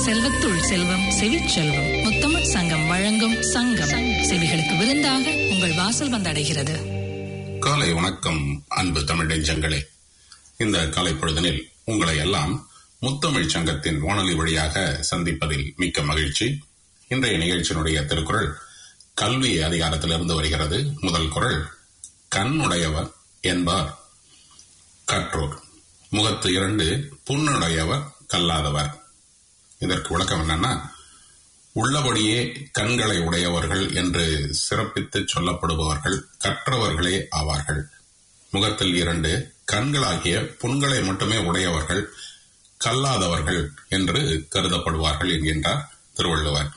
செல்வத்துள் செல்வம் செவிச் செல்வம் முத்தமிழ் சங்கம் வழங்கும் சங்கம் செவிகளுக்கு விருந்தாக உங்கள் வாசல் வந்தடைகிறது காலை வணக்கம் அன்பு தமிழ் நெஞ்சங்களே இந்த காலை பொழுதனில் உங்களை எல்லாம் முத்தமிழ் சங்கத்தின் வானொலி வழியாக சந்திப்பதில் மிக்க மகிழ்ச்சி இன்றைய நிகழ்ச்சியினுடைய திருக்குறள் கல்வி அதிகாரத்திலிருந்து வருகிறது முதல் குறள் கண்ணுடையவர் என்பார் கற்றோர் முகத்து இரண்டு புண்ணுடையவர் கல்லாதவர் இதற்கு விளக்கம் என்னன்னா உள்ளபடியே கண்களை உடையவர்கள் என்று சிறப்பித்து சொல்லப்படுபவர்கள் கற்றவர்களே ஆவார்கள் முகத்தில் இரண்டு கண்களாகிய புண்களை மட்டுமே உடையவர்கள் கல்லாதவர்கள் என்று கருதப்படுவார்கள் என்கின்றார் திருவள்ளுவர்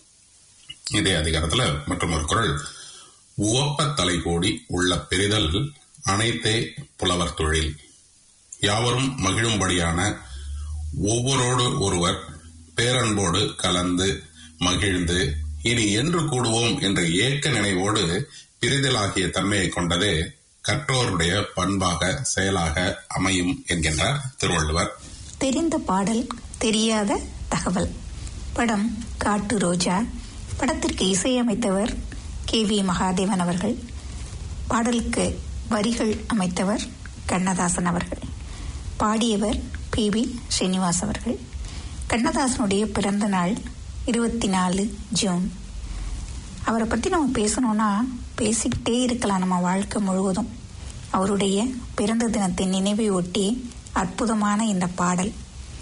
இதே அதிகாரத்துல மற்றும் ஒரு குரல் உவப்ப தலை கோடி உள்ள பெரிதல் அனைத்தே புலவர் தொழில் யாவரும் மகிழும்படியான ஒவ்வொரோடு ஒருவர் பேரன்போடு கலந்து மகிழ்ந்து இனி என்று கூடுவோம் என்ற ஏக்க நினைவோடு பிரிதலாகிய தன்மையை கொண்டதே கற்றோருடைய பண்பாக செயலாக அமையும் என்கின்றார் திருவள்ளுவர் தெரிந்த பாடல் தெரியாத தகவல் படம் காட்டு ரோஜா படத்திற்கு இசையமைத்தவர் கே வி மகாதேவன் அவர்கள் பாடலுக்கு வரிகள் அமைத்தவர் கண்ணதாசன் அவர்கள் பாடியவர் பி வி ஸ்ரீனிவாஸ் அவர்கள் கண்ணதாசனுடைய பிறந்த நாள் இருபத்தி நாலு ஜூன் அவரை பற்றி நம்ம பேசணும்னா பேசிக்கிட்டே இருக்கலாம் நம்ம வாழ்க்கை முழுவதும் அவருடைய பிறந்த தினத்தை நினைவை ஒட்டி அற்புதமான இந்த பாடல்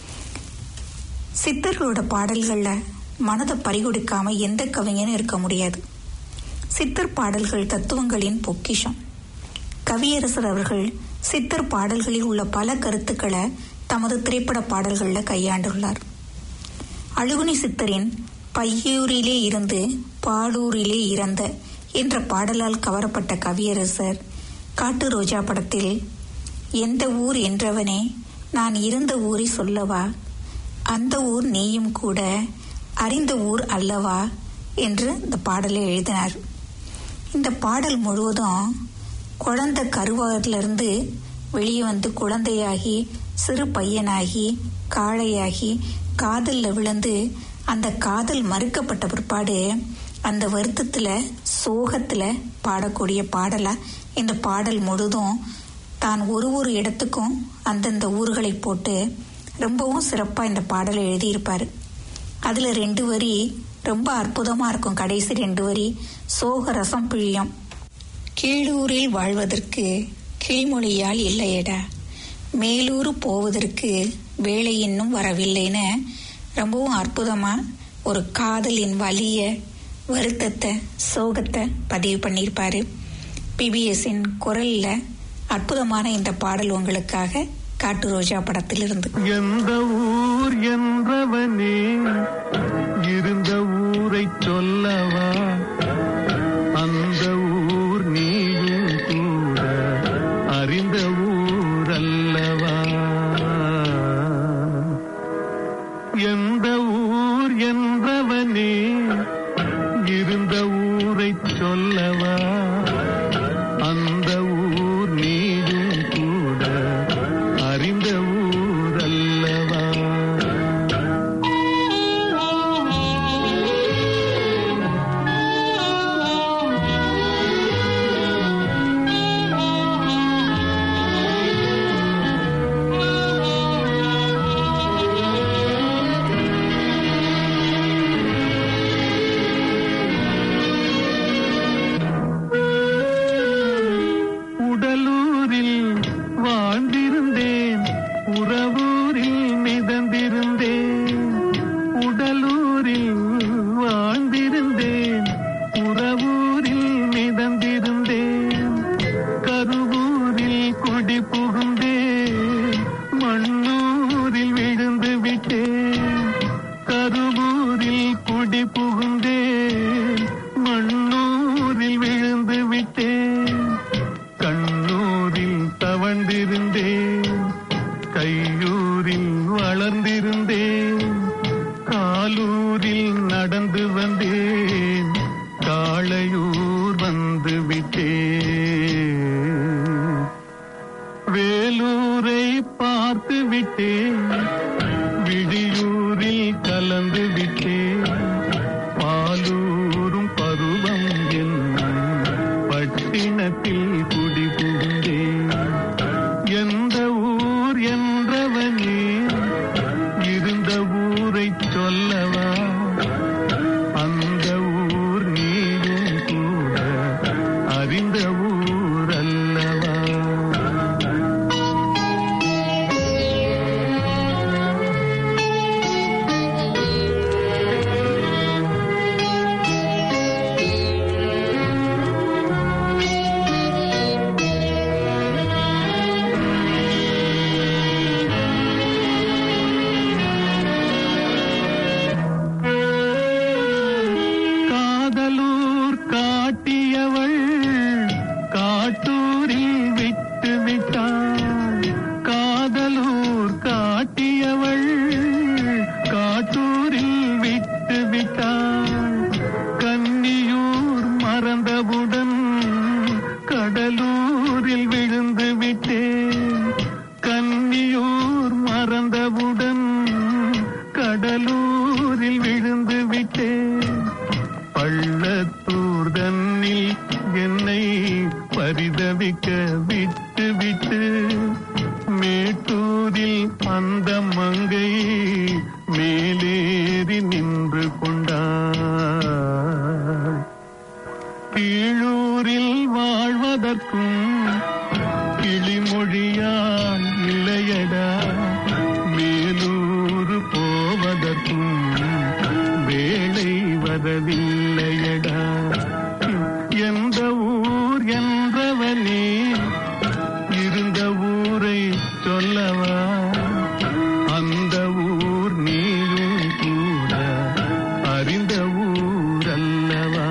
சித்தர்களோட பாடல்கள்ல மனதை பறிகொடுக்காம எந்த கவிஞனும் இருக்க முடியாது சித்தர் பாடல்கள் தத்துவங்களின் பொக்கிஷம் கவியரசர் அவர்கள் சித்தர் பாடல்களில் உள்ள பல கருத்துக்களை தமது திரைப்பட பாடல்கள்ல கையாண்டுள்ளார் அழுகுனி சித்தரின் பையூரிலே இருந்து பாடூரிலே இறந்த என்ற பாடலால் கவரப்பட்ட கவியரசர் காட்டு ரோஜா படத்தில் எந்த ஊர் என்றவனே நான் இருந்த ஊரை சொல்லவா அந்த ஊர் நீயும் கூட அறிந்த ஊர் அல்லவா என்று இந்த பாடலை எழுதினார் இந்த பாடல் முழுவதும் குழந்தை கருவாரிலிருந்து வெளியே வந்து குழந்தையாகி சிறு பையனாகி காளையாகி காதல்ல விழுந்து அந்த காதல் மறுக்கப்பட்ட பிற்பாடு அந்த வருத்தத்துல சோகத்துல பாடக்கூடிய பாடலா இந்த பாடல் முழுதும் தான் ஒரு ஒரு இடத்துக்கும் அந்தந்த ஊர்களை போட்டு ரொம்பவும் சிறப்பா இந்த பாடலை எழுதியிருப்பாரு அதுல ரெண்டு வரி ரொம்ப அற்புதமா இருக்கும் கடைசி ரெண்டு வரி சோக ரசம் பிழியும் கீழூரில் வாழ்வதற்கு கிளிமொழியால் இல்லையடா மேலூர் போவதற்கு வேலை இன்னும் வரவில்லைன்னு ரொம்பவும் அற்புதமா ஒரு காதலின் வலிய வருத்தத்தை சோகத்தை பதிவு பண்ணியிருப்பாரு பிபிஎஸ்ஸின் குரல்ல அற்புதமான இந்த பாடல் உங்களுக்காக காட்டு ரோஜா படத்திலிருந்து எந்த ஊர் என்றவனே இருந்த ஊரை சொல்லவா அந்த ஊர் நீயும் கூட அறிந்த ஊர் அல்லவா எந்த ஊர் என்றவனே இருந்த ஊரை சொல்லவா அந்த ஊர் நீயும் கூட அறிந்த ஊர் அல்லவா உடலூரில் வாழ்ந்திருந்தேன் உறவூரில் மிதந்திருந்தேன் உடலூரில் வாழ்ந்திருந்தேன் உறவூரில் மிதந்திருந்தேன் கருவூரில் குடி புகுந்தேன் மண்ணூரில் விழுந்து விட்டேன் கருவூரில் குடி புகுந்தேன் மண்ணூரில் விழுந்து விட்டேன் கண்ணூரில் தவழ்ந்திருந்தேன் கையூரில் வளர்ந்திருந்தேன் காலூரில் நடந்து வந்தேன் காளையூர் வந்து விட்டேன் வேலூரை பார்த்து விட்டேன் விடியூரில் கலந்து விட்டு விட்டு மேட்டூரில் அந்த மங்கை மேலேறி நின்று கொண்டார் கீழூரில் வாழ்வதற்கும் கிளிமொழியால் இல்லையடா மேலூர் போவதற்கும் வேலை வரவில்லையடா எந்த ஊர் என்றவனே இருந்த ஊரை சொல்லவா அந்த ஊர் நீயும் கூட அறிந்த ஊர் அல்லவா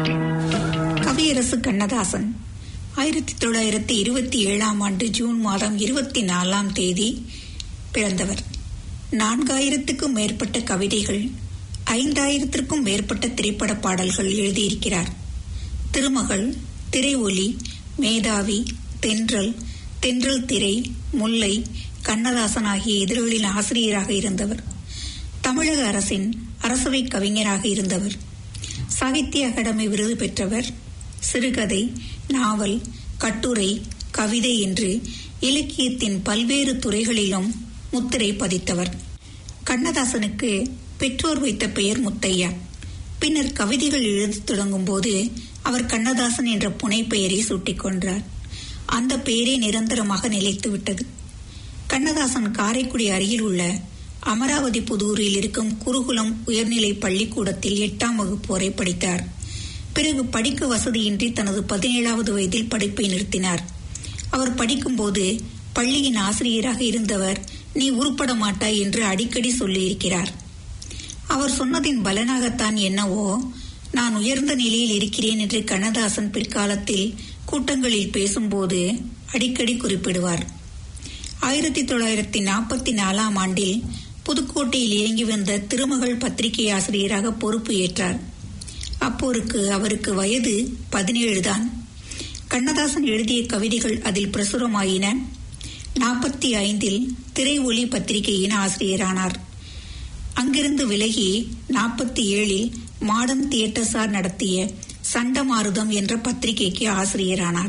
கவியரசு கண்ணதாசன் ஆயிரத்தி தொள்ளாயிரத்தி இருபத்தி ஏழாம் ஆண்டு ஜூன் மாதம் இருபத்தி நாலாம் தேதி பிறந்தவர் நான்காயிரத்துக்கும் மேற்பட்ட கவிதைகள் ஐந்தாயிரத்திற்கும் மேற்பட்ட திரைப்பட பாடல்கள் எழுதியிருக்கிறார் திருமகள் திரை ஒலி மேதாவி தென்றல் தென்றல் திரை முல்லை கண்ணதாசன் ஆகிய இதழ்களின் ஆசிரியராக இருந்தவர் தமிழக அரசின் அரசவை கவிஞராக இருந்தவர் சாகித்ய அகாடமி விருது பெற்றவர் சிறுகதை நாவல் கட்டுரை கவிதை என்று இலக்கியத்தின் பல்வேறு துறைகளிலும் முத்திரை பதித்தவர் கண்ணதாசனுக்கு பெற்றோர் வைத்த பெயர் முத்தையா பின்னர் கவிதைகள் எழுதத் தொடங்கும் போது அவர் கண்ணதாசன் என்ற புனை பெயரை சூட்டிக்கொண்டார் அந்த பெயரே நிரந்தரமாக நிலைத்துவிட்டது கண்ணதாசன் காரைக்குடி அருகில் உள்ள அமராவதி புதூரில் இருக்கும் குருகுலம் உயர்நிலை பள்ளிக்கூடத்தில் எட்டாம் வகுப்பு வரை படித்தார் பிறகு படிக்க வசதியின்றி தனது பதினேழாவது வயதில் படிப்பை நிறுத்தினார் அவர் படிக்கும்போது பள்ளியின் ஆசிரியராக இருந்தவர் நீ உருப்பட மாட்டாய் என்று அடிக்கடி சொல்லியிருக்கிறார் அவர் சொன்னதின் பலனாகத்தான் என்னவோ நான் உயர்ந்த நிலையில் இருக்கிறேன் என்று கண்ணதாசன் பிற்காலத்தில் கூட்டங்களில் பேசும்போது அடிக்கடி குறிப்பிடுவார் ஆயிரத்தி தொள்ளாயிரத்தி நாற்பத்தி நாலாம் ஆண்டில் புதுக்கோட்டையில் இயங்கி வந்த திருமகள் பத்திரிகை ஆசிரியராக பொறுப்பு ஏற்றார் அப்போருக்கு அவருக்கு வயது பதினேழு தான் கண்ணதாசன் எழுதிய கவிதைகள் அதில் பிரசுரமாயின நாற்பத்தி ஐந்தில் திரை ஒளி பத்திரிகையின் ஆசிரியரானார் அங்கிருந்து விலகி நாற்பத்தி ஏழில் மாடர்ன் தியேட்டர்ஸார் நடத்திய சண்டமாருதம் என்ற பத்திரிகைக்கு ஆசிரியரானார்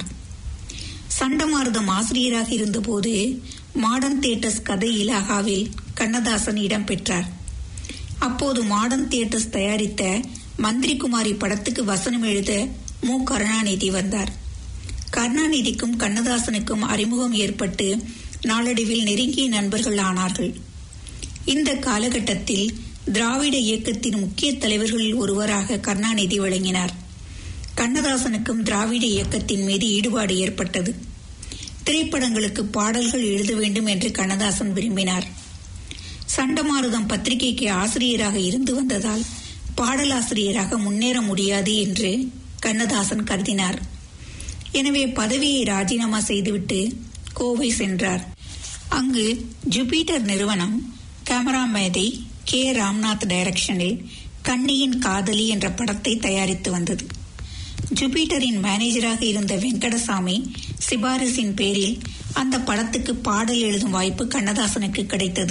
சண்டமாருதம் ஆசிரியராக இருந்தபோது மாடர்ன் தியேட்டர்ஸ் கதை இலாகாவில் கண்ணதாசன் இடம்பெற்றார் அப்போது மாடர்ன் தியேட்டர்ஸ் தயாரித்த மந்திரி குமாரி படத்துக்கு வசனம் எழுத மு கருணாநிதி வந்தார் கருணாநிதிக்கும் கண்ணதாசனுக்கும் அறிமுகம் ஏற்பட்டு நாளடைவில் நெருங்கிய நண்பர்கள் ஆனார்கள் இந்த காலகட்டத்தில் திராவிட இயக்கத்தின் முக்கிய தலைவர்களில் ஒருவராக கருணாநிதி விளங்கினார் கண்ணதாசனுக்கும் திராவிட இயக்கத்தின் மீது ஈடுபாடு ஏற்பட்டது திரைப்படங்களுக்கு பாடல்கள் எழுத வேண்டும் என்று கண்ணதாசன் விரும்பினார் சண்டமாருதம் பத்திரிகைக்கு ஆசிரியராக இருந்து வந்ததால் பாடலாசிரியராக முன்னேற முடியாது என்று கண்ணதாசன் கருதினார் எனவே பதவியை ராஜினாமா செய்துவிட்டு கோவை சென்றார் அங்கு ஜூபிட்டர் நிறுவனம் கேமரா மேதை கே ராம்நாத் டைரக்ஷனில் கண்ணியின் காதலி என்ற படத்தை தயாரித்து வந்தது ஜூபிட்டரின் மேனேஜராக இருந்த வெங்கடசாமி சிபாரிசின் பேரில் அந்த படத்துக்கு பாடல் எழுதும் வாய்ப்பு கண்ணதாசனுக்கு கிடைத்தது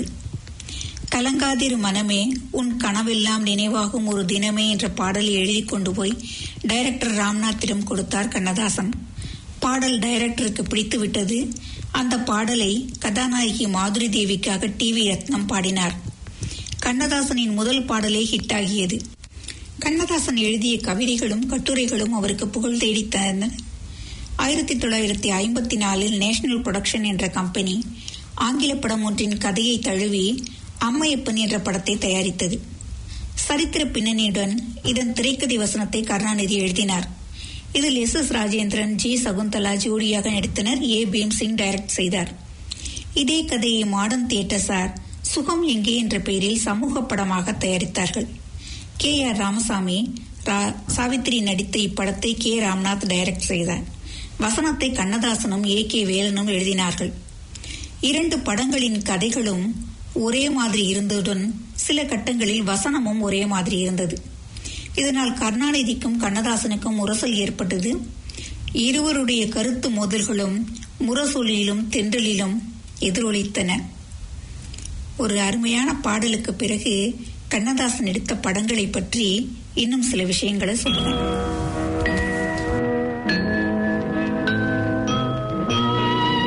கலங்காதிரு மனமே உன் கனவெல்லாம் நினைவாகும் ஒரு தினமே என்ற பாடலை எழுதி கொண்டு போய் டைரக்டர் ராம்நாத்திடம் கொடுத்தார் கண்ணதாசன் பாடல் டைரக்டருக்கு பிடித்து விட்டது அந்த பாடலை கதாநாயகி மாதுரி தேவிக்காக டிவி ரத்னம் பாடினார் கண்ணதாசனின் முதல் பாடலே ஹிட் ஆகியது கண்ணதாசன் எழுதிய கவிதைகளும் கட்டுரைகளும் அவருக்கு புகழ் தேடித் தந்தன ஆயிரத்தி தொள்ளாயிரத்தி ஐம்பத்தி நாலில் நேஷனல் புரொடக்ஷன் என்ற கம்பெனி ஆங்கில படம் ஒன்றின் கதையை தழுவி அம்மையப்பன் என்ற படத்தை தயாரித்தது சரித்திர பின்னணியுடன் இதன் திரைக்கதை வசனத்தை கருணாநிதி எழுதினார் இதில் S S Rajendran G Sakunthala ஜோடியாக நடித்தனர் ஏ பீம் சிங் டைரக்ட் செய்தார் இதே கதையை மாடர்ன் தியேட்டர்ஸார் சுகம் எங்கே என்ற பெயரில் சமூக படமாக தயாரித்தார்கள் கே ஆர் ராமசாமி ரா- சாவித்திரி நடித்த இப்படத்தை கே ராம்நாத் டைரக்ட் செய்தார் வசனத்தை கண்ணதாசனும் ஏ கே வேலனும் எழுதினார்கள் இரண்டு படங்களின் கதைகளும் ஒரே மாதிரி இருந்ததுடன் சில கட்டங்களில் வசனமும் ஒரே மாதிரி இருந்தது இதனால் கருணாநிதிக்கும் கண்ணதாசனுக்கும் முரசல் ஏற்பட்டது இருவருடைய கருத்து மோதல்களும் முரசொலியிலும் தென்றலிலும் எதிரொலித்தன ஒரு அருமையான பாடலுக்கு பிறகு கண்ணதாசன் எடுத்த படங்களை பற்றி இன்னும் சில விஷயங்களை சொல்றேன்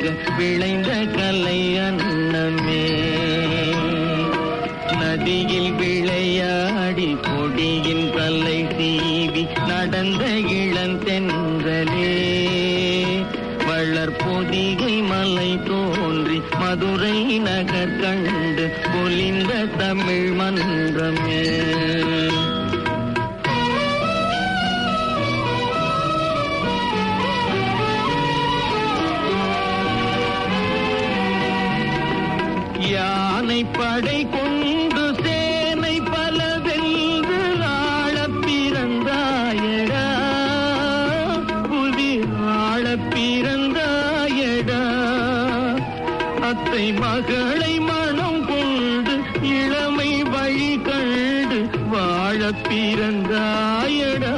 கனியாக விளைந்த கலை அன்னமே நதியில் விளையாடி கொடியின் தலை சீவி நடந்த இளந்தென்றலே வளர் பொதிகை மலை தோன்றி மதுரை நகர் கண்டு பொலிந்த தமிழ் மன்றமே யானை படை கொண்டு சேனை பல வென்று ஆளப் பிறந்தாயடா புவி ஆளப் பிறந்தாயடா அத்தை மகளை மனம் கொண்டு இளமை வழி கண்டு வாழப் பிறந்தாயடா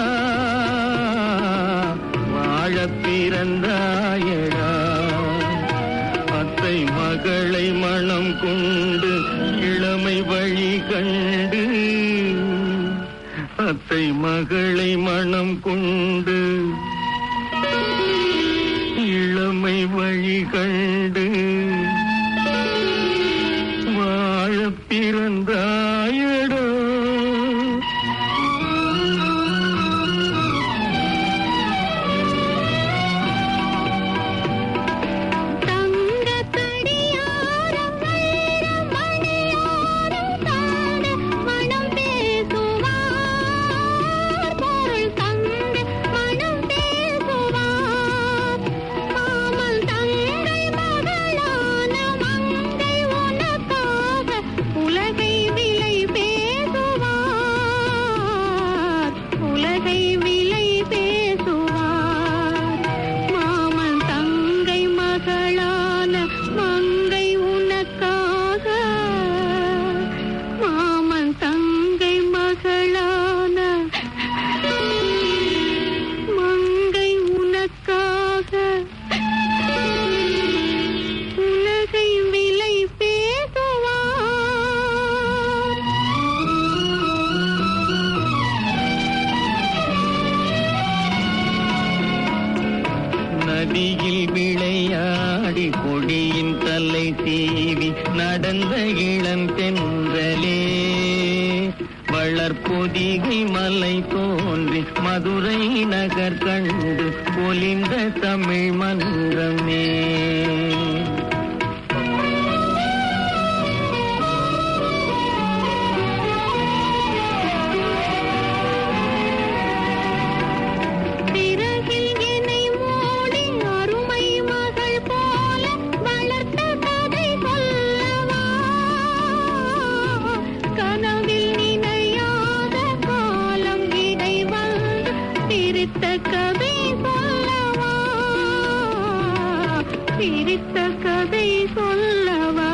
வாழப் பிறந்தாயடா அத்தை மகளை மனம் கொண்டு இளமை வழி கண்டு அத்தை மகளை மனம் கொண்டு இளமை வழி கண்டு வாழ பிறந்தாயடோ தங்கத்தடியாரம் வைரமணியாரம் தாண்ட மனம் பேசுவார் பொருள் தந்து மனம் பேசுவார் மாமன் தங்கை மகளான மங்கை உனக்காக உலகை விலை பேசுவார் உலகை விலை பேசுவார் மாமன் தங்கை மகளான மங்கை உனக்காக மாமன் தங்கை மகளான மங்கை உனக்காக உலகை விலை நதியில் விளையாடி கொடியின் தலை சீவி நடந்த இளம் தென்றலே வளர்பொதிகை மலை தோன்றி மதுரை நகர் கண்டு பொலிந்த தமிழ் மன்றமே பிறகில் என்னை மூடி அருமை மகள் போல வளர்த்த கதை சொல்லவா கனவில் நினையாத காலம் இடை வந்து பிரித்த கதை சொல்லவா பிரித்த கதை சொல்லவா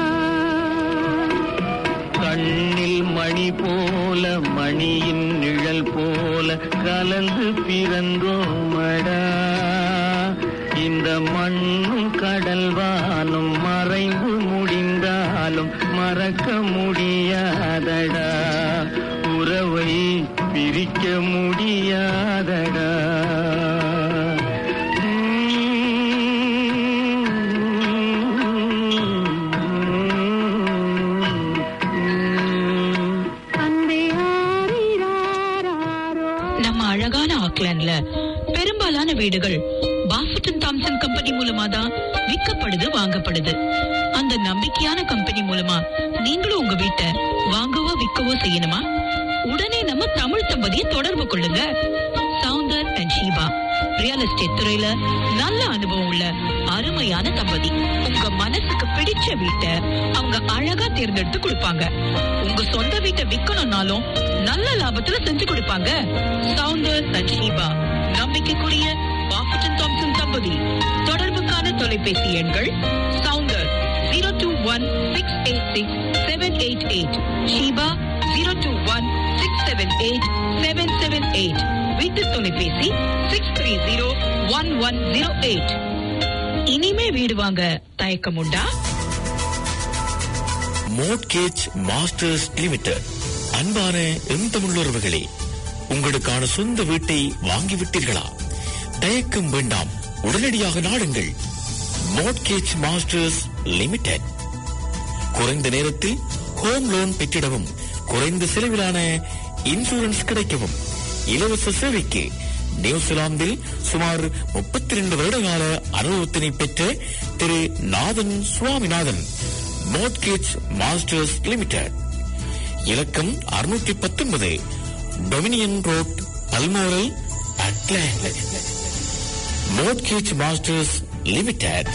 கண்ணில் மணி போல மணியின் நிழல் போல கலந்து பிறந்தோமடா இந்த மண்ணும் கடல் வானும் மறைந்து முடிந்தாலும் மறக்க முடியாதடா உறவை பிரிக்க முடியாதடா அன்பே ஆரிராரோ நம்ம அழகான ஆக்லாண்ட்ல பெரும்பாலான வீடுகள் பாஃபட்டன் தாம்சன் கம்பெனி மூலமா தான் விற்கப்படுது வாங்கப்படுது அந்த நம்பிக்கையான கம்பெனி மூலமா நீங்களும் உங்க வீட்டை வாங்கவோ விற்கவோ செய்யணுமா உடனே நம்ம தமிழ் தம்பதியை தொடர்பு கொள்ளுங்க Soundar and Sheeba real estate துறையில நல்ல அனுபவம் உள்ள அருமையான தம்பதி உங்க மனசுக்கு பிடிச்ச வீட்டை அவங்க அழகா தேர்ந்தெடுத்து கொடுப்பாங்க உங்க சொந்த வீட்டை விக்கணும்னாலும் நல்ல லாபத்துல செஞ்சு கொடுப்பாங்க சவுந்தர் அண்ட் ஷீபா நம்பிக்கைக்குரிய பாஃபட்டன் தாம்சன் தம்பதி தொடர்புக்கான தொலைபேசி எண்கள் Soundar zero two one six eight six seven eight eight Sheeba zero two one six seven eight seven seven eight வீட்டு தொலைபேசி six three zero one one zero eight இனிமே வீடு வாங்க தயக்கம் உண்டா மோட்கேஜ் மாஸ்டர்ஸ் லிமிடெட் அன்பான எந்தமுள்ளவர்களே உங்களுக்கான சொந்த வீட்டை வாங்கிவிட்டீர்களா தயக்கம் வேண்டாம் உடனடியாக நாடுங்கள் மோட்கேஜ் மாஸ்டர்ஸ் லிமிடெட் குறைந்த நேரத்தில் ஹோம் லோன் பெற்றிடவும் குறைந்த செலவிலான இன்சூரன்ஸ் கிடைக்கவும் இலவச சேவைக்கு நியூசிலாந்தில் சுமார் முப்பத்தி ரெண்டு வருடகால அனுபவத்தினை பெற்ற Thiru Nathan Swaminathan mortgage masters limited இலக்கம் அறுநூற்றி பத்தொன்பது Dominion road Balmoral Auckland mortgage masters limited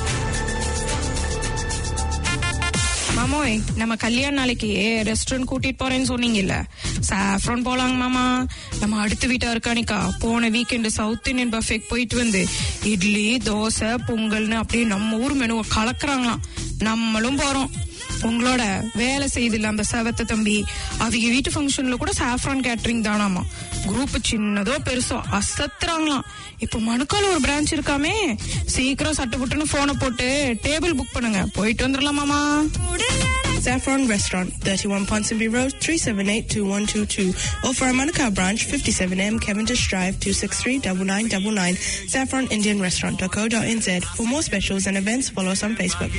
மாமோய் நம்ம கல்யாண நாளைக்கு ரெஸ்டாரண்ட் கூட்டிட்டு போறேன்னு சொன்னீங்கல்ல சாஃப்ரான் போலாங்க மாமா நம்ம அடுத்த வீட்டா இருக்கானிக்கா போன வீக்கெண்டு சவுத் இந்தியன் பஃபேக்கு போயிட்டு வந்து இட்லி தோசை பொங்கல்னு அப்படியே நம்ம ஊர் மெனுவை கலக்குறாங்களாம் நம்மளும் போறோம் உங்களோட வேலை செய்தில்ல அந்த செவத்த தம்பி அவங்க வீட்டு ஃபங்க்ஷன்ல கூட சாஃப்ரான் கேட்டரிங் தானாமா குரூப் சின்னதோ பெருசோ அசத்துறாங்களாம் இப்போ மணுக்கால ஒரு பிரான்ச் இருக்காமே சீக்கிரம் சட்டு புட்டுன்னு போனை போட்டு டேபிள் புக் பண்ணுங்க போயிட்டு வந்துடலாமாமா Saffron Restaurant, 31 Ponsonby Road, 378-2122. Or for our Manukau branch, 57M Cavendish Drive, 263-9999. Saffron Indian Restaurant.co.nz. For more specials and events, follow us on Facebook.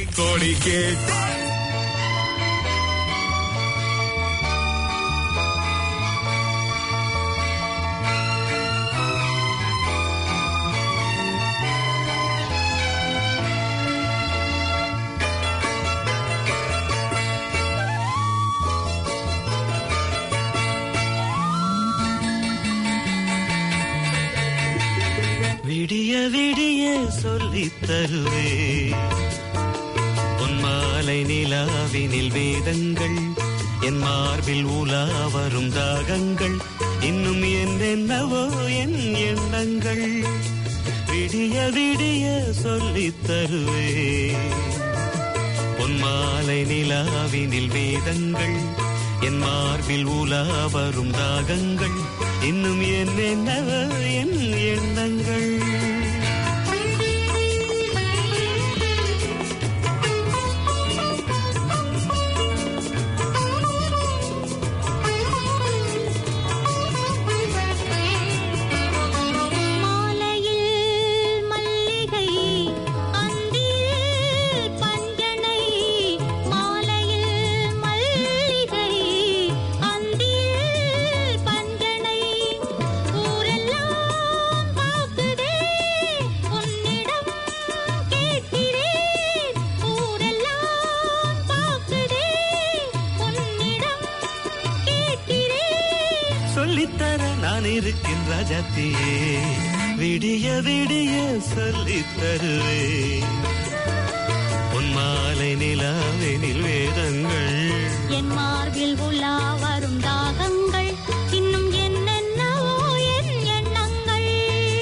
விடிய விடிய சொல்லித் தருவே உன் மாலை நிலாவினில் வேதங்கள் என் மார்பில் உலா வரும் தாகங்கள் இன்னும் என்னென்னவோ என் எண்ணங்கள் விடிய விடிய சொல்லித் தருவே உன் மாலை நிலாவினில் வேதங்கள் என் மார்பில் உலா வரும் தாகங்கள் இன்னும் என்னென்னவோ என் எண்ணங்கள் மாலையில் மல்லிகை அந்தியில் பஞ்சனை மாலையில் மல்லிகை அந்தியில் பஞ்சனை ஊரெல்லாம் பார்க்குதே உன்னிடம் கேட்கிறேன் ஊரெல்லாம் பார்க்குதே உன்னிடம் கேட்கிறேன் சொல்லித்தர நான் இருக்கின்ற ராஜாத்தியே விடிய விடிய சொல்லித் தருவே உன் மாலை நிலாவெனில் வேதங்கள் என் மார்பில் உலா வரும் தாகங்கள் இன்னும் என்னென்னவோ என் எண்ணங்கள்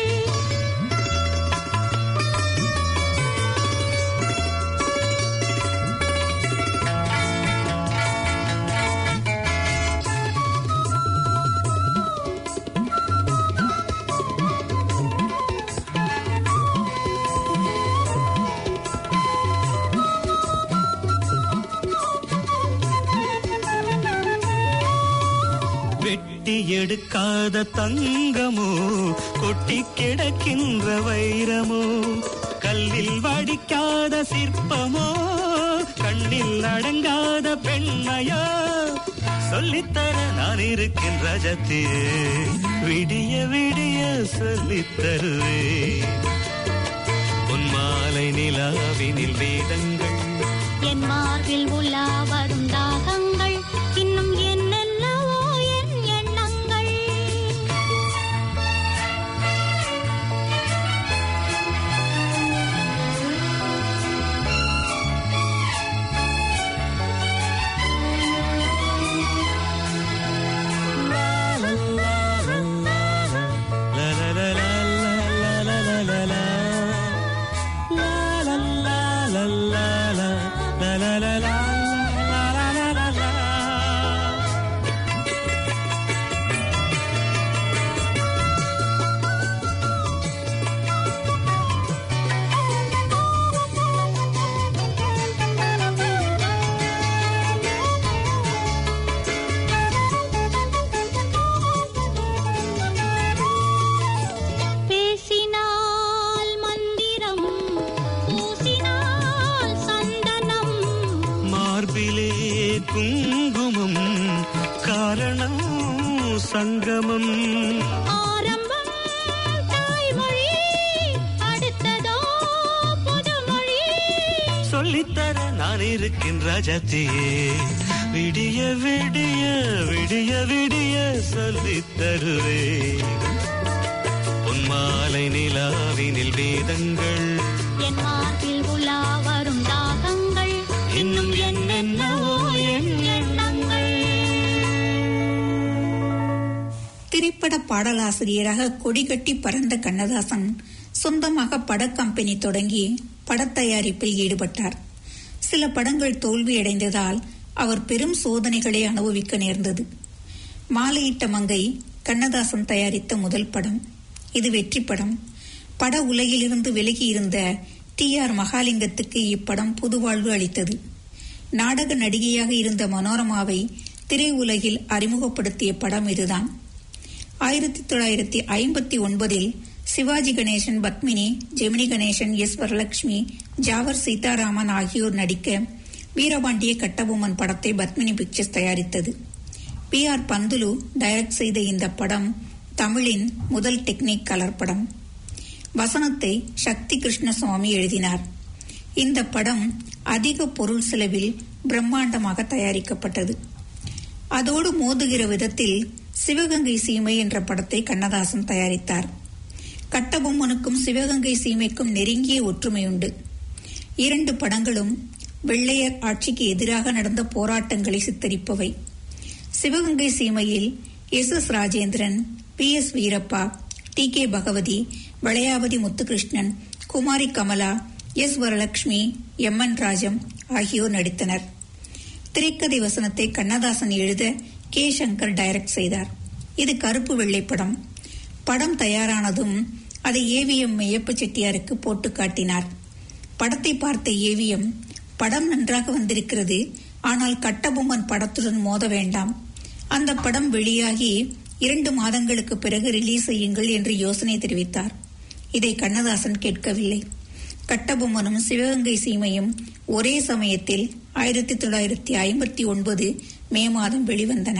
வெட்டி எடுக்காத தங்கமோ கொட்டி கிடக்கின்ற வைரமோ கல்லில் வடிக்காத சிற்பமோ கண்ணில் அடங்காத பெண்மையோ சொல்லித்தர நான் இருக்கின்ற ரஜத்தியே விடிய விடிய சொல்லித் தருவே உன் மாலை நிலாவினில் வேதங்கள் என் மார்பில் உலா வரும் தாகங்கள் இன்னும் என்னென்னவோ என் எண்ணங்கள் La la la la la la la la la la. La la la la la la. La la la la la la la la la. பேசினால் மந்திரம் பூசினால் சங்கமம் ஆரம்பம் தாய்மொழி அடுத்ததோ புதுமொழி சொல்லித்தர நான் இருக்கின்ற ராஜாத்தியே விடிய விடிய விடிய விடிய சொல்லித் தருவேன் பொன்மாலை நிலாவினில் வேதங்கள் என் மார்பில் உலா வரும் தாகங்கள் இன்னும் என்னென்னவோ என் எண்ணங்கள் திரைப்பட பாடலாசிரியராக கொடிகட்டி பறந்த கண்ணதாசன் சொந்தமாக படக்கம்பெனி தொடங்கி படத்தயாரிப்பில் ஈடுபட்டார் சில படங்கள் தோல்வியடைந்ததால் அவர் பெரும் சோதனைகளை அனுபவிக்க நேர்ந்தது மாலையிட்ட மங்கை கண்ணதாசன் தயாரித்த முதல் படம் இது வெற்றி படம் பட உலகிலிருந்து விலகியிருந்த டி ஆர் மகாலிங்கத்துக்கு இப்படம் புதுவாழ்வு அளித்தது நாடக நடிகையாக இருந்த மனோரமாவை திரையுலகில் அறிமுகப்படுத்திய படம் இதுதான் ஆயிரத்தி தொள்ளாயிரத்தி ஐம்பத்தி ஒன்பதில் சிவாஜி கணேசன் பத்மினி ஜெமினி கணேசன் எஸ் வரலட்சுமி ஜாவர் சீதாராமன் ஆகியோர் நடிக்க வீரபாண்டிய கட்டபொம்மன் படத்தை பத்மினி பிக்சர்ஸ் தயாரித்தது பி ஆர் பந்துலு டைரக்ட் செய்த இந்த படம் தமிழின் முதல் டெக்னிக் கலர் படம் வசனத்தை சக்தி கிருஷ்ணசுவாமி எழுதினார் இந்த படம் அதிக பொருள் செலவில் பிரம்மாண்டமாக தயாரிக்கப்பட்டது அதோடு மோதுகிற விதத்தில் சிவகங்கை சீமை என்ற படத்தை கண்ணதாசன் தயாரித்தார் கட்டபொம்மனுக்கும் சிவகங்கை சீமைக்கும் நெருங்கிய ஒற்றுமையுண்டு இரண்டு படங்களும் வெள்ளையர் ஆட்சிக்கு எதிராக நடந்த போராட்டங்களை சித்தரிப்பவை சிவகங்கை சீமையில் S S Rajendran P S Veerappa T K Bhagavathi Valayavathi Muthukrishnan Kumari Kamala S Varalakshmi M N Rajam ஆகியோர் நடித்தனர் திரைக்கதை வசனத்தை கண்ணதாசன் எழுத கே சங்கர் டைரக்ட் செய்தார் இது கருப்பு வெள்ளை படம் படம் தயாரானதும் அதை ஏவிஎம் மெய்யப்ப செட்டியாருக்கு போட்டு காட்டினார் படத்தை பார்த்த ஏவிஎம் படம் நன்றாக வந்திருக்கிறது ஆனால் கட்டபொம்மன் படத்துடன் மோத வேண்டாம் அந்த படம் வெளியாகி இரண்டு மாதங்களுக்கு பிறகு ரிலீஸ் செய்யுங்கள் என்று யோசனை தெரிவித்தார் இதை கண்ணதாசன் கேட்கவில்லை கட்டபொம்மனும் சிவகங்கை சீமையும் ஒரே சமயத்தில் ஆயிரத்தி தொள்ளாயிரத்தி ஐம்பத்தி ஒன்பது மே மாதம் வெளிவந்தன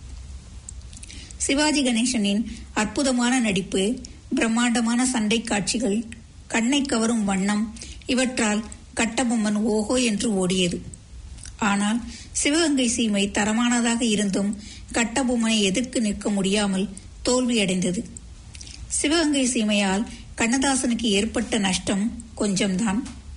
சிவாஜி கணேசனின் அற்புதமான நடிப்பு பிரம்மாண்டமான சண்டை காட்சிகள் கண்ணை கவரும் வண்ணம் இவற்றால் கட்டபொம்மன் ஓஹோ என்று ஓடியது ஆனால் சிவகங்கை சீமை தரமானதாக இருந்தும் கட்டபொம்மனை எதிர்த்து நிற்க முடியாமல் தோல்வியடைந்தது சிவகங்கை சீமையால் கண்ணதாசனுக்கு ஏற்பட்ட நஷ்டம் கொஞ்சம்தான்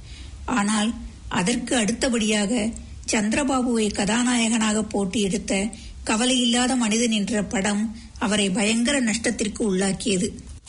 ஆனால் அதற்கு அடுத்தபடியாக சந்திரபாபுவை கதாநாயகனாக போட்டு எடுத்த கவலையில்லாத மனிதன் என்ற படம் அவரை பயங்கர நஷ்டத்திற்கு உள்ளாக்கியது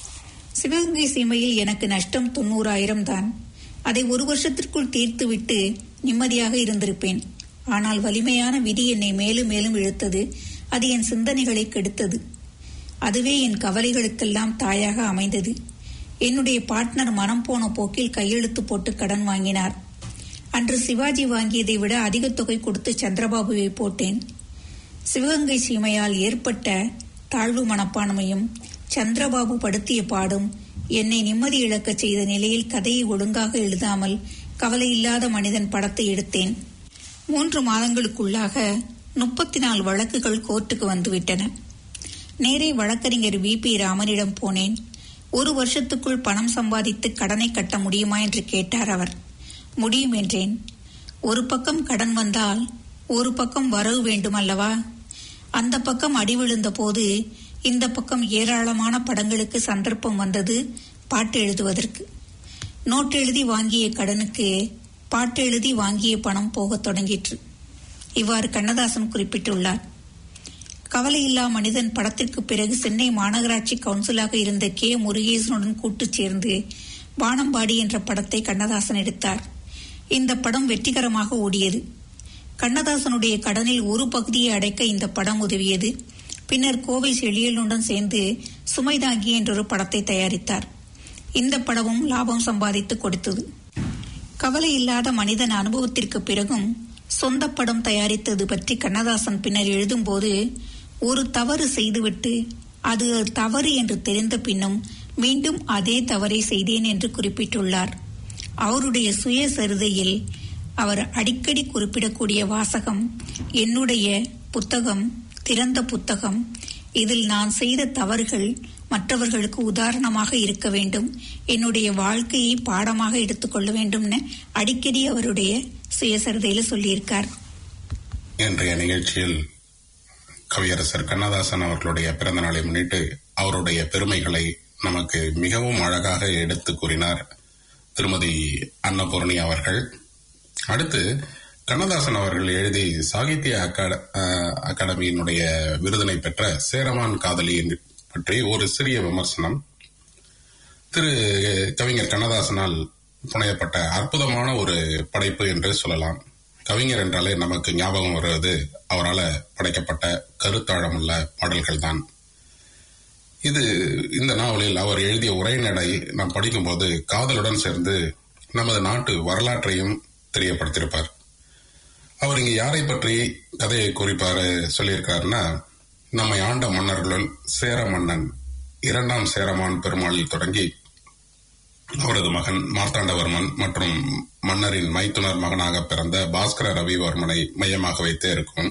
சிவகங்கை சீமையில் எனக்கு நஷ்டம் தொண்ணூறாயிரம் தான் அதை ஒரு வருஷத்திற்குள் தீர்த்துவிட்டு நிம்மதியாக இருந்திருப்பேன் ஆனால் வலிமையான விதி என்னை மேலும் மேலும் இழுத்தது அது என் சிந்தனைகளை கெடுத்தது அதுவே என் கவலைகளுக்கெல்லாம் தாயாக அமைந்தது என்னுடைய பார்ட்னர் மனம் போன போக்கில் கையெழுத்து போட்டு கடன் வாங்கினார் அன்று சிவாஜி வாங்கியதை விட அதிக தொகை கொடுத்து சந்திரபாபுவை போட்டேன் சிவகங்கை சீமையால் ஏற்பட்ட தாழ்வு மனப்பான்மையும் சந்திரபாபு படுத்திய பாடும் என்னை நிம்மதி இழக்கச் செய்த நிலையில் கதையை ஒழுங்காக எழுதாமல் கவலையில்லாத மனிதன் படத்தை எடுத்தேன் மூன்று மாதங்களுக்குள்ளாக முப்பத்தி நாலு வழக்குகள் கோர்ட்டுக்கு வந்துவிட்டன நேரே வழக்கறிஞர் வி பி ராமனிடம் போனேன் ஒரு வருஷத்துக்குள் பணம் சம்பாதித்து கடனை கட்ட முடியுமா என்று கேட்டார் அவர் முடியும் என்றேன் ஒரு பக்கம் கடன் வந்தால் ஒரு பக்கம் வரவு வேண்டுமல்லவா அந்த பக்கம் அடி விழுந்த போது இந்த பக்கம் ஏராளமான படங்களுக்கு சந்தர்ப்பம் வந்தது பாட்டு எழுதுவதற்கு நோட் எழுதி வாங்கிய கடனுக்கு பாட்டு எழுதி வாங்கிய பணம் போகத் தொடங்கிற்று இவ்வாறு கண்ணதாசன் குறிப்பிட்டுள்ளார் கவலையில்லா மனிதன் படத்திற்கு பிறகு சென்னை மாநகராட்சி கவுன்சிலாக இருந்த கே முருகேசனுடன் கூட்டுச் சேர்ந்து வானம்பாடி என்ற படத்தை கண்ணதாசன் எடுத்தார் இந்த படம் வெற்றிகரமாக ஓடியது கண்ணதாசனுடைய கடனில் ஒரு பகுதியை அடைக்க இந்த படம் உதவியது பின்னர் கோவை செழியலுடன் சேர்ந்து சுமைதாங்கி என்றொரு படத்தை தயாரித்தார் இந்த படமும் லாபம் சம்பாதித்து கொடுத்தது கவலை இல்லாத மனிதன் அனுபவத்திற்கு பிறகும் சொந்த படம் தயாரித்தது பற்றி கண்ணதாசன் பின்னர் எழுதும்போது ஒரு தவறு செய்துவிட்டு அது தவறு என்று தெரிந்த பின்னும் மீண்டும் அதே தவறை செய்தேன் என்று குறிப்பிட்டுள்ளார் அவருடைய சுயசரிதையில் அவர் அடிக்கடி குறிப்பிடக்கூடிய வாசகம் என்னுடைய புத்தகம் திறந்த புத்தகம் இதில் நான் செய்த தவறுகள் மற்றவர்களுக்கு உதாரணமாக இருக்க வேண்டும் என்னுடைய வாழ்க்கையை பாடமாக எடுத்துக்கொள்ள வேண்டும்னு அடிக்கடி அவருடைய சுயசரிதையில சொல்லியிருக்கார் இன்றைய நிகழ்ச்சியில் கவியரசர் கண்ணதாசன் அவர்களுடைய பிறந்த நாளை முன்னிட்டு அவருடைய பெருமைகளை நமக்கு மிகவும் அழகாக எடுத்து கூறினார் திருமதி அன்னபூர்ணி அவர்கள் அடுத்து கண்ணதாசன் அவர்கள் எழுதி சாகித்ய அகாட- அஹ், அகாடமியினுடைய விருதினை பெற்ற சேரமான் காதலி பற்றி ஒரு சிறிய விமர்சனம் திரு கவிஞர் கண்ணதாசனால் புனையப்பட்ட அற்புதமான ஒரு படைப்பு என்று சொல்லலாம் கவிஞர் என்றாலே நமக்கு ஞாபகம் வருவது அவரால் படைக்கப்பட்ட கருத்தாழமுள்ள பாடல்கள் தான் இது இந்த நாவலில் அவர் எழுதிய உரைநடை நாம் படிக்கும்போது காதலுடன் சேர்ந்து நமது நாட்டு வரலாற்றையும் தெரியப்படுத்தியிருப்பார் அவர் இங்கு யாரை பற்றி கதையை குறிப்பாரு சொல்லியிருக்காருன்னா நம்மை ஆண்ட மன்னர்களுள் சேர மன்னன் இரண்டாம் சேரமான் பெருமாளில் தொடங்கி அவரது மகன் மார்த்தாண்டவர்மன் மற்றும் மன்னரின் மைத்துனர் மகனாக பிறந்த பாஸ்கர ரவிவர்மனை மையமாக வைத்தே இருக்கும்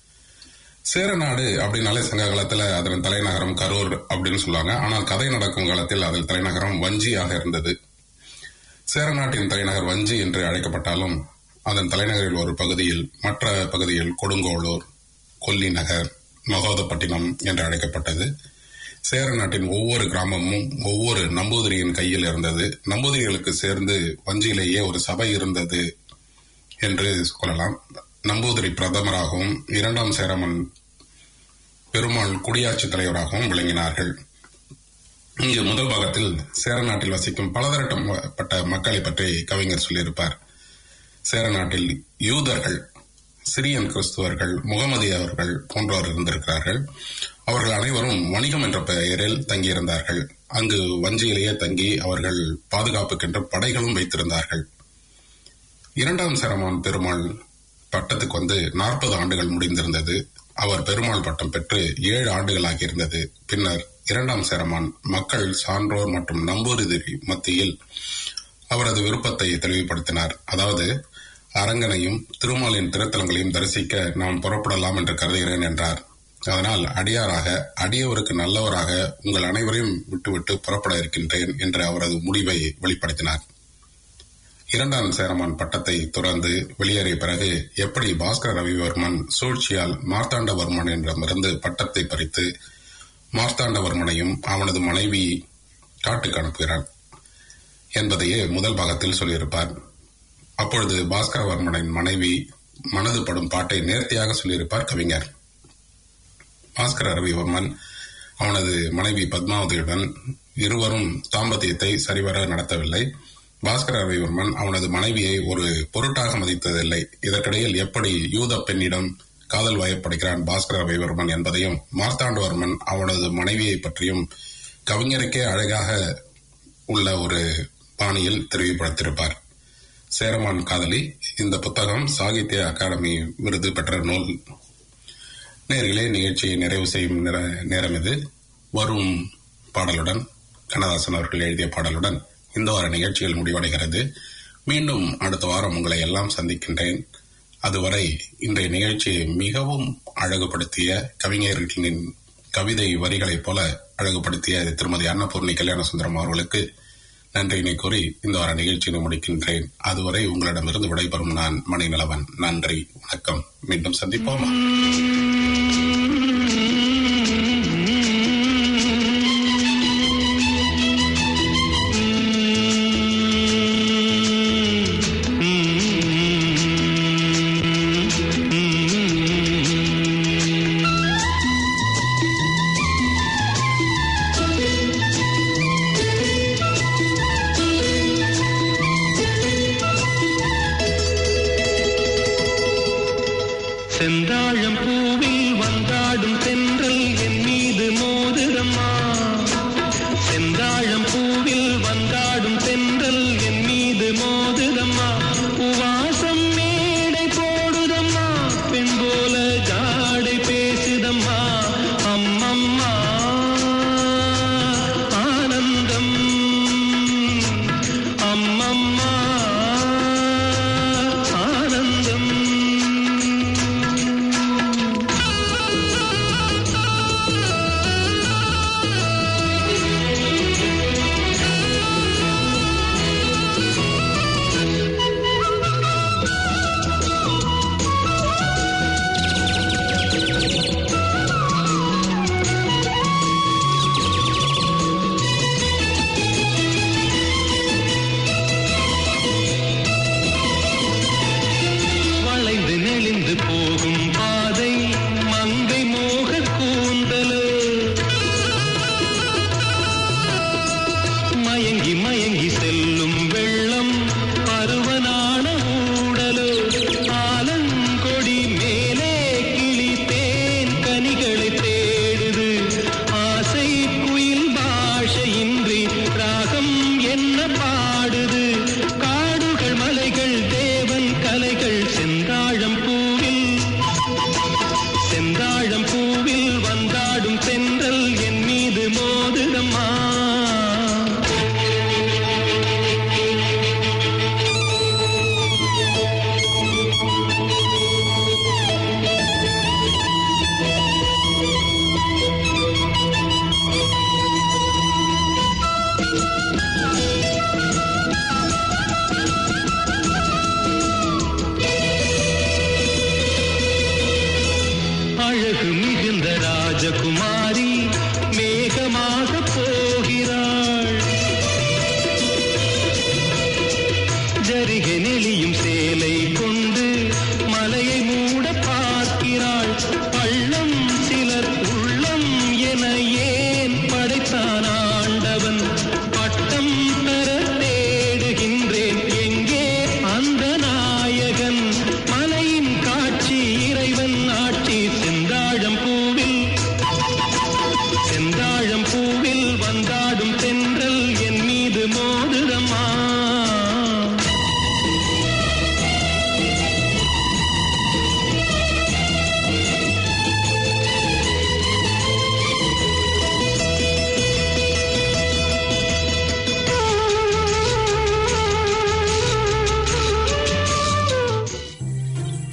சேரநாடு அப்படின்னாலே சங்க காலத்துல அதன் தலைநகரம் கரூர் அப்படின்னு சொல்லுவாங்க ஆனால் கதை நடக்கும் காலத்தில் அதன் தலைநகரம் வஞ்சியாக இருந்தது சேரநாட்டின் தலைநகர் வஞ்சி என்று அழைக்கப்பட்டாலும் அதன் தலைநகரில் ஒரு பகுதியில் மற்ற பகுதியில் கொடுங்கோளூர் கொல்லி நகர் மகோதப்பட்டினம் என்று அழைக்கப்பட்டது சேர நாட்டின் ஒவ்வொரு கிராமமும் ஒவ்வொரு நம்பூதிரியின் கையில் இருந்தது நம்பூதிரிகளுக்கு சேர்ந்து வஞ்சியிலேயே ஒரு சபை இருந்தது என்று சொல்லலாம் நம்பூதிரி பிரதமராகவும் இரண்டாம் சேரமன் பெருமாள் குடியாட்சி தலைவராகவும் விளங்கினார்கள் இங்கு முதல் பாகத்தில் சேர நாட்டில் வசிக்கும் பலதரப்பட்ட மக்களை பற்றி கவிஞர் சொல்லியிருப்பார் சேர நாட்டில் யூதர்கள் சிரியன் கிறிஸ்துவர்கள் முகமதியவர்கள் போன்றோர் இருந்திருக்கிறார்கள் அவர்கள் அனைவரும் வணிகம் என்ற பெயரில் தங்கியிருந்தார்கள் அங்கு வஞ்சியிலேயே தங்கி அவர்கள் பாதுகாப்புக்கென்று படைகளும் வைத்திருந்தார்கள் இரண்டாம் சரமான் பெருமாள் பட்டத்துக்கு வந்து நாற்பது ஆண்டுகள் முடிந்திருந்தது அவர் பெருமாள் பட்டம் பெற்று ஏழு ஆண்டுகள் ஆகியிருந்தது பின்னர் இரண்டாம் சேரமான் மக்கள் சான்றோர் மற்றும் நம்பூதிரி மத்தியில் அவரது விருப்பத்தை தெளிவுபடுத்தினார் அதாவது அரங்கனையும் திருமாலின் திருத்தலங்களையும் தரிசிக்க நாம் புறப்படலாம் என்று கருதுகிறேன் என்றார் அதனால் அடியாராக அடியவருக்கு நல்லவராக உங்கள் அனைவரையும் விட்டுவிட்டு புறப்பட இருக்கின்றேன் என்று அவரது முடிவை வெளிப்படுத்தினார் இரண்டாம் சேரமான் பட்டத்தை துறந்து வெளியேறிய பிறகு எப்படி பாஸ்கர ரவிவர்மன் சூழ்ச்சியால் மார்த்தாண்டவர்மன் என்றமிருந்து பட்டத்தை பறித்து மார்த்தாண்டவர்மனையும் அவனது மனைவி காட்டுக்கு அனுப்புகிறான் என்பதையே முதல் பாகத்தில் சொல்லியிருப்பார் அப்பொழுது பாஸ்கரவர்மனின் மனைவி மனது படும் பாட்டை நேர்த்தியாக சொல்லியிருப்பார் கவிஞர் பாஸ்கர ரவிவர்மன் அவனது மனைவி பத்மாவதியுடன் இருவரும் தாம்பத்தியத்தை சரிவர நடத்தவில்லை பாஸ்கர ரவிவர்மன் அவனது மனைவியை ஒரு பொருட்டாக மதித்ததில்லை இதற்கிடையில் எப்படி யூத பெண்ணிடம் காதல் வயப்படுகிறான் பாஸ்கர ரவிவர்மன் என்பதையும் மார்த்தாண்டவர்மன் அவனது மனைவியை பற்றியும் கவிஞருக்கே அழகாக உள்ள ஒரு பாணியில் தெரிவிப்படுத்தியிருப்பார் சேரமான் காதலி இந்த புத்தகம் சாகித்ய அகாடமி விருது பெற்ற நூல் நேர்களே நிகழ்ச்சியை நிறைவு செய்யும் நேர- நேரம் இது வரும் பாடலுடன் கண்ணதாசன் அவர்கள் எழுதிய பாடலுடன் இந்த வார நிகழ்ச்சிகள் முடிவடைகிறது மீண்டும் அடுத்த வாரம் உங்களை எல்லாம் சந்திக்கின்றேன் அதுவரை இன்றைய நிகழ்ச்சியை மிகவும் அழகுபடுத்திய கவிஞர்களின் கவிதை வரிகளைப் போல அழகுபடுத்திய திருமதி அன்னபூர்ணி கல்யாணசுந்தரம் அவர்களுக்கு நன்றியினை கூறி இந்த வார நிகழ்ச்சியை முடிக்கின்றேன் அதுவரை உங்களிடமிருந்து விடைபெறும் நான் மணிநலவன் நன்றி வணக்கம் மீண்டும் சந்திப்போமா செந்தாழம் பூவில் வந்தாடும் தென்றல் என் மீது மோதுதம்மா செந்தாழம் பூவில் வந்தாடும் தென்றல் என் மீது மோதுதம்மா உவாசம் மேடை போடுதம்மா பெண் போல ஜாடை பேசுதம்மா அம்மம்மா ஆனந்தம் அம்மம்மா ஆனந்தம் அழகு மிகுந்த ராஜகுமாரி